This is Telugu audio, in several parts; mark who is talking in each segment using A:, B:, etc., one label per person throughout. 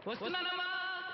A: వస్తున్నానమ్మా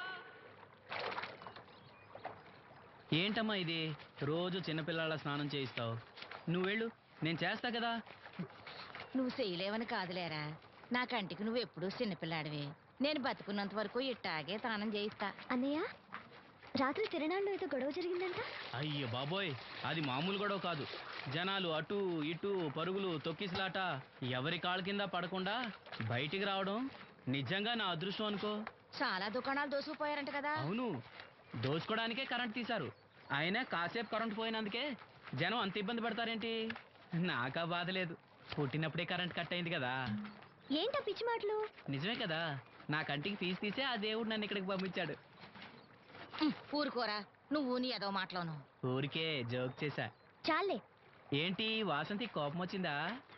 A: ఏంటమ్మా ఇది రోజు చిన్నపిల్లల స్నానం చేయిస్తావు నువ్వు వెళ్ళు నేను చేస్తా కదా
B: నువ్వు చేయలేవని కాదులేరా నా కంటికి నువ్వు ఎప్పుడూ చిన్నపిల్లాడివి నేను బతుకున్నంత వరకు ఇట్టాగే తానం చేయిస్తా
C: అన్నయ్య రాత్రి తిరణాల్లో ఏదో గొడవ జరిగిందంట
A: అయ్యో బాబోయ్ అది మామూలు గొడవ కాదు జనాలు అటు ఇటు పరుగులు తొక్కిసలాట ఎవరి కాళ్ళ కింద పడకుండా బయటికి రావడం నిజంగా నా అదృష్టం అనుకో
B: చాలా దుకాణాలు దోసుకుపోయారంట కదా
A: అవును దోచుకోవడానికే కరెంట్ తీశారు అయినా కాసేపు కరెంట్ పోయినందుకే జనం అంత ఇబ్బంది పడతారేంటి నాకా బాధ లేదు పుట్టినప్పుడే కరెంట్ కట్ అయింది కదా
C: ఏంటా పిచ్చి మాటలు
A: నిజమే కదా నా కంటికి తీసి తీసే ఆ దేవుడు నన్ను ఇక్కడికి పంపించాడు
B: ఉమ్, ఊరుకోరా నువ్వు నీ ఏదో మాటలోను
A: ఊరికే జోక్ చేశా
C: చాలే
A: ఏంటి వాసంతి కోపం వచ్చిందా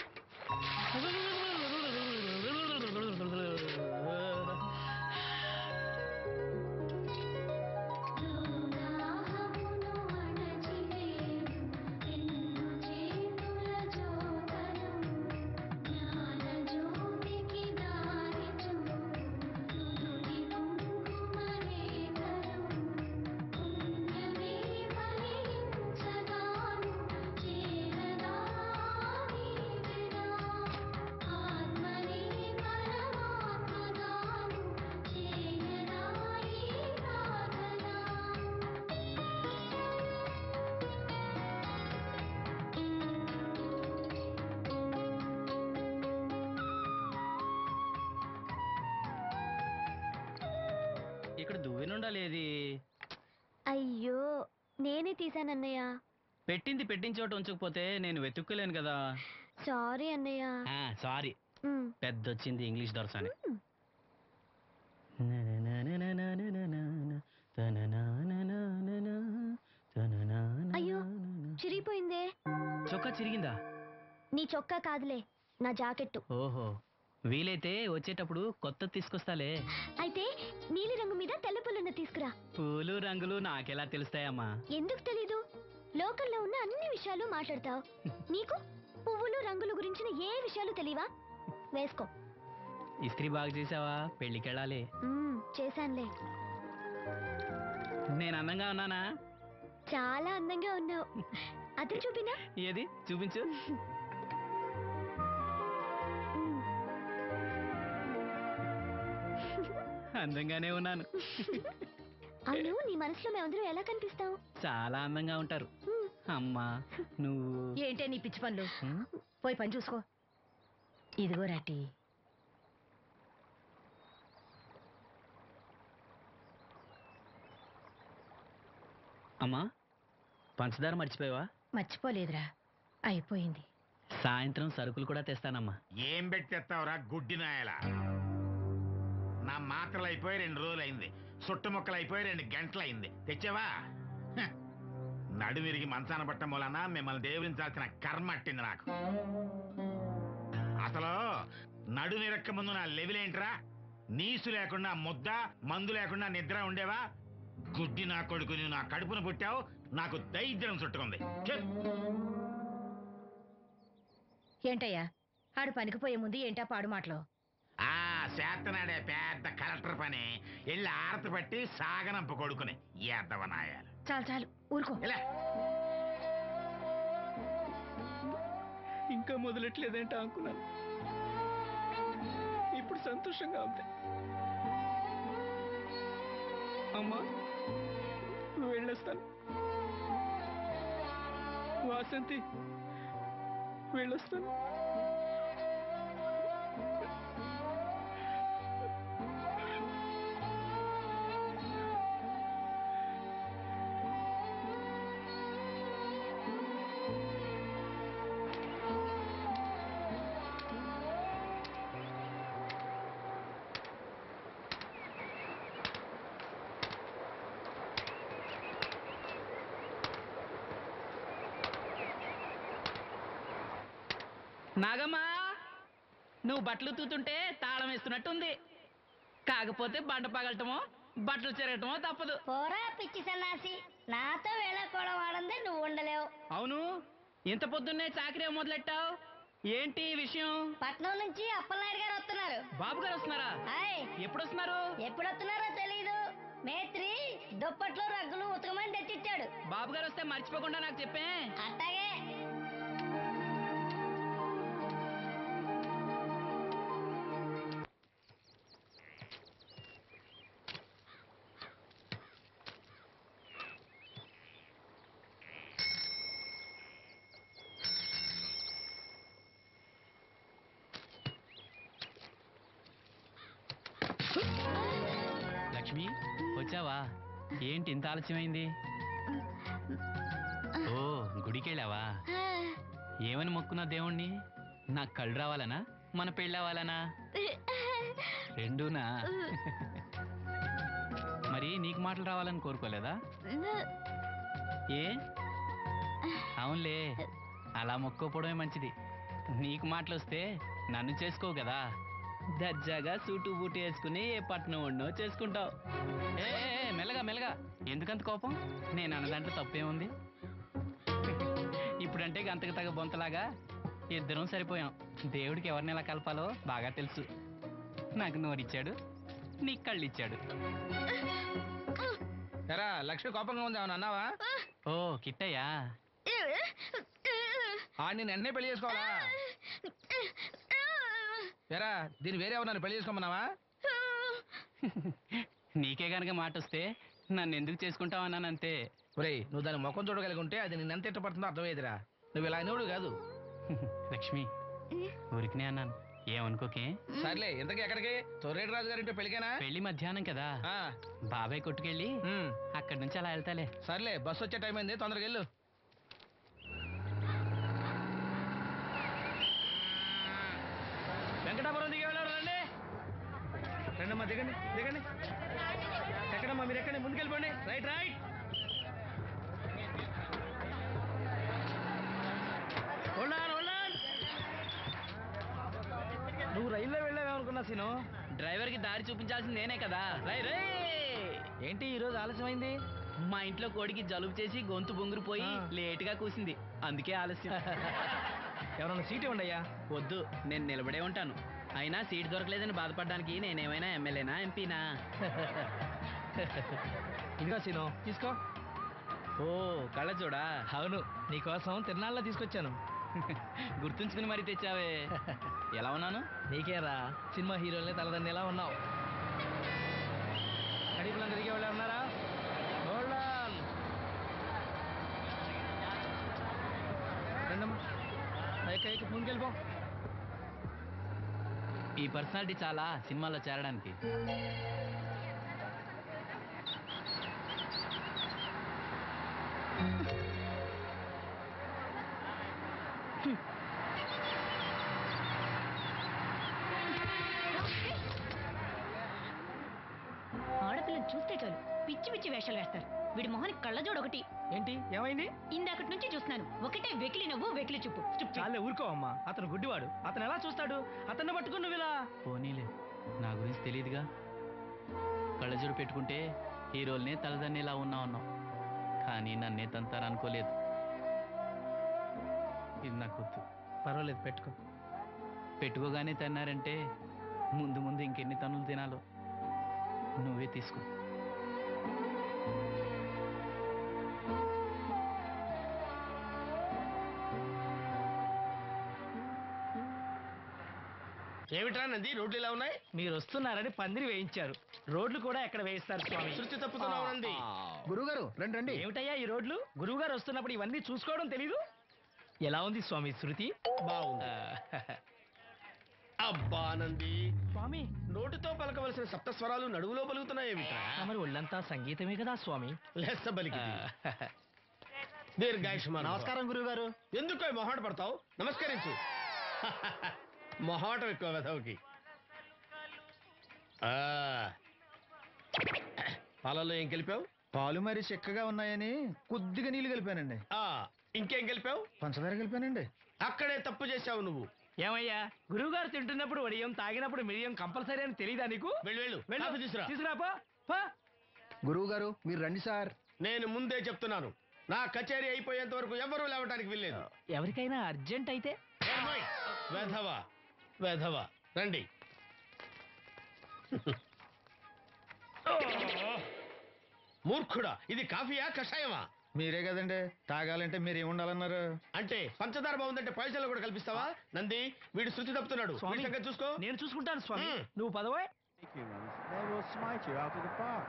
A: ఇక్కడ దువ్వెనుండాలేది
C: అయ్యో నేనే తీసానన్నయ్య
A: పెట్టింది పెట్టిన చోట ఉంచకపోతే నేను వెతుక్కోలేను కదా
C: సారీ అన్నయ్య
A: ఆ, సారీ
C: ఉమ్,
A: పెద్ద వచ్చింది ఇంగ్లీష్ దొరసాని
C: ఉమ్. అయ్యో చిరిగిపోయిందే
A: చొక్కా చిరిగిందా
C: నీ చొక్కా కాదులే నా జాకెట్టు
A: ఓహో వీలైతే వచ్చేటప్పుడు కొత్త తీసుకొస్తాలే
C: అయితే నీలి రంగు మీద తెల్ల పుల్లున్న తీసుకురా
A: పూలు రంగులు నాకెలా తెలుస్తాయమ్మా
C: ఎందుకు తెలీదు లోకల్లో ఉన్న అన్ని విషయాలు మాట్లాడతావు నీకు పువ్వులు రంగులు గురించిన ఏ విషయాలు తెలియవా వేసుకో
A: ఇస్త్రీ బాగా చేసావా పెళ్ళికెళ్ళాలి
C: మ్మ్, చేశానులే
A: నేను అందంగా ఉన్నానా
C: చాలా అందంగా ఉన్నావు అది చూపినా
A: ఏది చూపించు
C: మ్మ్.
A: అందంగానే ఉన్నాను
C: అవును నీ మనసులో మేమందరం ఎలా కనిపిస్తావు
A: చాలా అందంగా ఉంటారు
C: మ్మ్.
A: అమ్మా నువ్వు
B: ఏంటే నీ పిచ్చి పనులు
A: హ్మ్?
B: పోయి పని చూసుకో ఇదిగో రాటి
A: అమ్మా పంచదార మర్చిపోయావా
B: మర్చిపోలేదురా అయిపోయింది
A: సాయంత్రం సరుకులు కూడా తెస్తానమ్మా
D: ఏం పెట్టి తెస్తావురా గుడ్డి నాయల నా మాత్రలు అయిపోయి రెండు రోజులు అయింది సుట్టుముక్కలు అయిపోయి రెండు గంటలు అయింది తెచ్చావా హ. నడుమిరిగి మంచాన పట్టం మూలన మిమ్మల్ని దేవురించాల్సిన కర్మ అట్టింది నాకు అసలు నడుమిరక్క ముందు నా లెవిలేంట్రా నీసు లేకుండా ముద్ద మందు లేకుండా నిద్ర ఉండేవా గుడ్డి నా కొడుకు నువ్వు నా కడుపున పుట్టావు నాకు దైద్యం చుట్టుకుంది చెప్
B: ఏంటయ్యా ఆడు పనికి పోయే ముందు ఏంటా పాడు మాటలు
D: ఆ చేతనాడే పెద్ద కలెక్టర్ పని వెళ్ళి ఆరతి పట్టి సాగనంప కొడుకుని ఎద్దవనాయాలు
B: చాలు చాలు ఊరుకో
D: ఇలా
A: ఇంకా మొదలెట్లేదేంట అనుకున్నాను ఇప్పుడు సంతోషంగా ఉంది అమ్మా నువ్వు వెళ్ళొస్తాను వాసంతి వెళ్ళొస్తాను నాగమ్మా నువ్వు బట్టలు తూతుంటే తాళం వేస్తున్నట్టుంది కాకపోతే బండ పగలటమో బట్టలు చెరగటమో తప్పదు
C: పోరా పిచ్చి సన్నాసి నాతో వేళకోవడం ఆడందే నువ్వు ఉండలేవు
A: అవును ఇంత పొద్దున్నే చాకరీ మొదలెట్టావు ఏంటి ఈ విషయం
C: పట్నం నుంచి అప్పలనాయుడు గారు వస్తున్నారు
A: బాబు గారు వస్తున్నారా
C: హాయ్
A: ఎప్పుడు వస్తున్నారు
C: ఎప్పుడు వస్తున్నారో తెలీదు మేత్రి దుప్పట్లు రగ్గులు ఉతకమని తెచ్చిచ్చాడు
A: బాబు గారు వస్తే మర్చిపోకుండా నాకు చెప్పే
C: అట్టాగే
A: లక్ష్మి వచ్చావా ఏంటి ఇంత ఆలస్యమైంది ఓ గుడికి వెళ్ళావా ఏమని మొక్కున్నా దేవుణ్ణి నాకు కళ్ళు రావాలనా మన పెళ్ళవాలనా రెండూనా మరి నీకు మాటలు రావాలని కోరుకోలేదా ఏ అవునులే అలా మొక్కోపోవడమే మంచిది నీకు మాటలు వస్తే నన్ను చేసుకో కదా దర్జాగా సూటు బూటు వేసుకుని ఏ పట్నం ఉండో చేసుకుంటావు ఏ ఏ, ఏ, మెల్లగా మెల్లగా ఎందుకంత కోపం నేను అన్న దాంట్లో తప్పేముంది ఇప్పుడంటే గంతకు తగ్గ బొంతలాగా ఇద్దరం సరిపోయాం దేవుడికి ఎవరిని ఎలా కలపాలో బాగా తెలుసు నాకు నోరిచ్చాడు నీకు కళ్ళు ఇచ్చాడు
E: ఎరా లక్ష్మి కోపంగా ఉంది ఏమన్నా అన్నావా
A: ఓ కిట్టయ్యా
E: ఆ నేను వెంటనే పెళ్లి చేసుకోవాలా ఎరా దీన్ని వేరే ఎవరన్నా పెళ్లి చేసుకోమన్నావా
A: నీకే గనక మాట వస్తే నన్ను ఎందుకు చేసుకుంటావు అన్నానంతే
E: ఒరేయ్ నువ్వు దాని ముఖం చూడగలిగి ఉంటే అది నేను ఎంత ఇష్టపడుతుందో అర్థమయ్యేదిరా నువ్వు ఇలా అనేవాడు కాదు
A: లక్ష్మి ఊరికనే అన్నాను ఏమనుకోకే
E: సర్లే ఇంతకీ ఎక్కడికి తొర్రేటి రాజు గారింటే పెళ్ళికేనా
A: పెళ్లి మధ్యాహ్నం కదా
E: ఆ,
A: బాబాయ్ కొట్టుకెళ్ళి
E: ఉమ్,
A: అక్కడి నుంచి అలా వెళ్తాలే
E: సర్లే బస్సు వచ్చే టైం అయింది తొందరగా వెళ్ళు
A: వెంకటాపురం దిగే వెళ్ళారు రండి రండమ్మా దిగండి దిగండి ఎక్కడమ్మా మీరు ఎక్కండి ముందుకెళ్ళిపోండి రైట్ రైట్
E: నువ్వు రైల్లో వెళ్ళావేమనుకున్నా సీను
A: డ్రైవర్ కి దారి చూపించాల్సింది నేనే కదా రై రై
E: ఏంటి ఈ రోజు ఆలస్యమైంది
A: మా ఇంట్లో కోడికి జలుబు చేసి గొంతు బొంగురు
E: ఆ.
A: లేట్ గా కూసింది అందుకే ఆలస్యం
E: ఎవరన్నా సీట్ ఇవ్వండి అయ్యా
A: వద్దు నేను నిలబడే ఉంటాను అయినా సీట్ దొరకలేదని బాధపడడానికి నేనేమైనా ఎమ్మెల్యేనా ఎంపీనా
E: ఇదిగో సీను తీసుకో
A: ఓ కళ్ళ చూడా
E: అవును నీకోసం తిరునాళ్ళ తీసుకొచ్చాను
A: గుర్తుంచుకుని మరి తెచ్చావే ఎలా ఉన్నాను
E: నీకేరా సినిమా హీరోల్ని తలదండి ఎలా ఉన్నావు కడిపులంక దిగే వాళ్ళు ఉన్నారా Hold on. రండమ్మా ఎక్క ఎక్క ముందుకెళ్ళిపో
A: ఈ పర్సనాలిటీ చాలా సినిమాలో చేరడానికి
B: ఆడపిల్లని చూస్తే చాలు పిచ్చి పిచ్చి వేషాలు వేస్తారు వీడి మొహానికి కళ్ళజోడు ఒకటి
E: ఏంటి ఏమైంది
B: ఇందాకటి నుంచి చూస్తున్నాను ఒకటే వెకిలి నవ్వు వెకిలి చూపు Stupid.
E: చాలే ఊరుకో అమ్మా అతను గుడ్డివాడు అతను ఎలా చూస్తాడు అతన్ని పట్టుకుని నువ్వు ఇలా
A: పోనీలే నా గురించి తెలియదుగా కళ్ళజోడు పెట్టుకుంటే హీరోల్నే తలదన్నేలా ఉన్నా ఉన్నాం కానీ నన్నే తంతారనుకోలేదు ఇది నాకు వద్దు
E: పర్వాలేదు పెట్టుకో
A: పెట్టుకోగానే తన్నారంటే ముందు ముందు ఇంకెన్ని తన్నులు తినాలో నువ్వే తీసుకో
E: ఏమిట్రా నంది రోడ్లు ఇలా ఉన్నాయి మీరు వస్తున్నారని పందిరి వేయించారు రోడ్లు కూడా ఎక్కడ వేయిస్తారు స్వామి శృతి తప్పుతున్నావు నంది
F: గురుగారు రండి రండి
E: ఏమిటయ్యా ఈ రోడ్లు గురువు గారు వస్తున్నప్పుడు ఇవన్నీ చూసుకోవడం తెలీదు ఎలా ఉంది స్వామి శృతి
F: బాగుంది అబ్బానంది
E: స్వామి
F: నోటితో పలకవలసిన సప్తస్వరాలు నడువులో పలుకుతున్నాయేమిట్రా
E: మరి ఒళ్ళంతా సంగీతమే కదా స్వామి
F: లెస్స బలికి దీర్ఘాయుష్మాన్
E: నమస్కారం గురువు గారు
F: ఎందుకో ఈ మొహాట పడతావు నమస్కరించు మొహాటం ఎక్కువ వెధవుకి ఆ. పాలల్లో ఏం కలిపావు
G: పాలు మరి చిక్కగా ఉన్నాయని కొద్దిగా నీళ్లు కలిపానండి
F: ఆ ఇంకేం కలిపావు
G: పంచదార కలిపానండి
F: అక్కడే తప్పు చేశావు నువ్వు
E: ఏమయ్యా గురువు గారు తింటున్నప్పుడు వడియం తాగినప్పుడు మిరియం కంపల్సరీ అని తెలియదా నీకు
F: వెళ్ళు వెళ్ళు
E: వెళ్ళు.
F: కాఫీ తీసురా
E: తీసురా పో, పో.
G: గురువు గారు మీరు రండి సార్
F: నేను ముందే చెప్తున్నాను నా కచేరీ అయిపోయేంత వరకు ఎవరూ లేవటానికి వెళ్ళలేదు
E: ఎవరికైనా అర్జెంట్ అయితే
F: ఏమ్మోయ్? వెధవ వెధవ రండి మూర్ఖుడా ఇది కాఫీయా కషాయమా
G: మీరే కదండి తాగాలంటే మీరు ఏముండాలన్నారు
F: అంటే పంచదార బాగుందంటే పైసలు కూడా కల్పిస్తావా నంది వీడు శృతి తప్పుతున్నాడు
E: స్వామి.
F: వీడి సంగతి చూసుకో
E: నేను చూసుకుంటాను స్వామి
F: మ్మ్.
E: నువ్వు పదవే
H: They will smite you out of the park.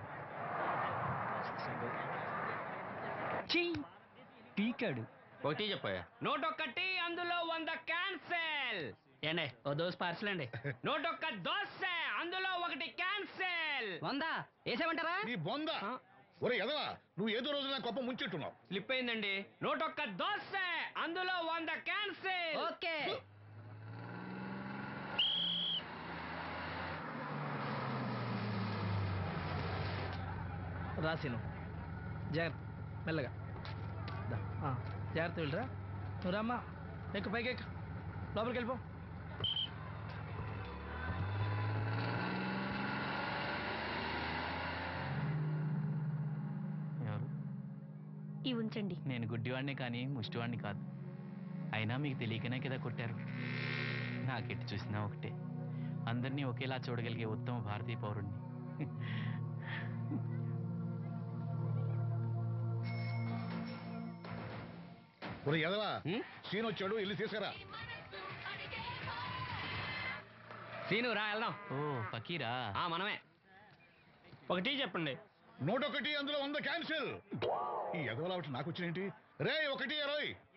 A: పీకాడు
F: ఒకటి చెప్పాయా
A: నూట ఒక్కటి అందులో వంద క్యాన్సెల్
E: ఏండే ఓ దోస్ పార్సల్ అండి
A: నూట ఒక్క దోశ అందులో ఒకటి క్యాన్సెల్ వంద వేసేమంటారా
G: నీ బొంద ఒరే ఎదవా నువ్వు ఏదో రోజు నా గొప్ప ముంచెట్టున్నావు
A: స్లిప్ అయిందండి నూట ఒక్క దోశ అందులో వంద క్యాన్సెల్ ఓకే
E: రాసిను జాగ్రత్త మెల్లగా దా, ఆ, జాగ్రత్త వెళ్ళరా నువ్వు రామ్మా ఎక్కు పైకి ఎక్కు లోపలికి వెళ్ళిపో
A: ఎవరు
C: ఇవి ఉంచండి
A: నేను గుడ్డివాడిని కానీ ముష్టివాడిని కాదు అయినా మీకు తెలియకనే కదా కొట్టారు నాకెటు చూసినా ఒకటే అందరినీ ఒకేలా చూడగలిగే ఉత్తమ భారతీయ పౌరుణ్ణి
G: ఒరే ఎదవా సీన్ వచ్చాడు వెళ్ళి తీసుకురా
A: సీను రా వెళ్దాం ఓ ఫకీరా ఆ మనమే
E: ఒకటి చెప్పండి
G: నూట ఒకటి అందులో వంద క్యాన్సిల్ ఈ ఎదవలా ఒకటి నాకు వచ్చినేంటి రే ఒకటి ఇరవై